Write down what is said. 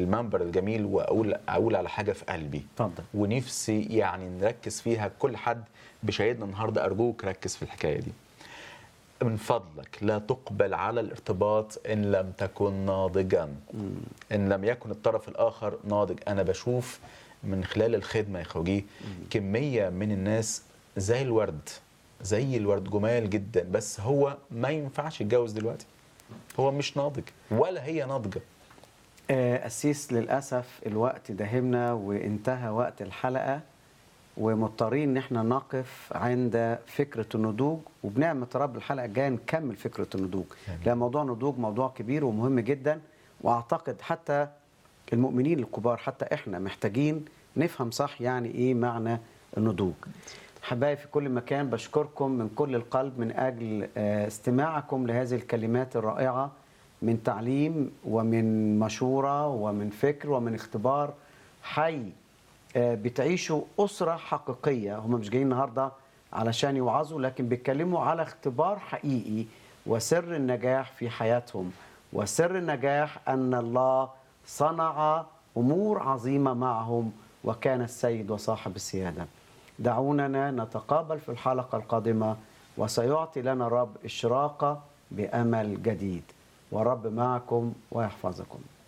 المنبر الجميل واقول اقول على حاجه في قلبي اتفضل ونفسي يعني نركز فيها كل حد بشاهدنا النهارده ارجوك ركز في الحكايه دي من فضلك لا تقبل على الارتباط ان لم تكن ناضجا ان لم يكن الطرف الاخر ناضج انا بشوف من خلال الخدمه يا خوجي كميه من الناس زي الورد زي الورد جمال جدا بس هو ما ينفعش يتجوز دلوقتي هو مش ناضج ولا هي ناضجه آه، أسيس للأسف الوقت داهمنا وانتهى وقت الحلقة ومضطرين ان احنا نقف عند فكرة النضوج وبنعمة رب الحلقة الجاية نكمل فكرة النضوج لأن موضوع النضوج موضوع كبير ومهم جدا وأعتقد حتى المؤمنين الكبار حتى احنا محتاجين نفهم صح يعني ايه معنى النضوج حبايبي في كل مكان بشكركم من كل القلب من أجل آه، استماعكم لهذه الكلمات الرائعة من تعليم ومن مشورة ومن فكر ومن اختبار حي آه، بتعيشوا أسرة حقيقية هم مش جايين النهاردة علشان يوعظوا لكن بيتكلموا على اختبار حقيقي وسر النجاح في حياتهم وسر النجاح أن الله صنع أمور عظيمة معهم وكان السيد وصاحب السيادة دعوننا نتقابل في الحلقة القادمة وسيعطي لنا الرب إشراقة بأمل جديد ورب معكم ويحفظكم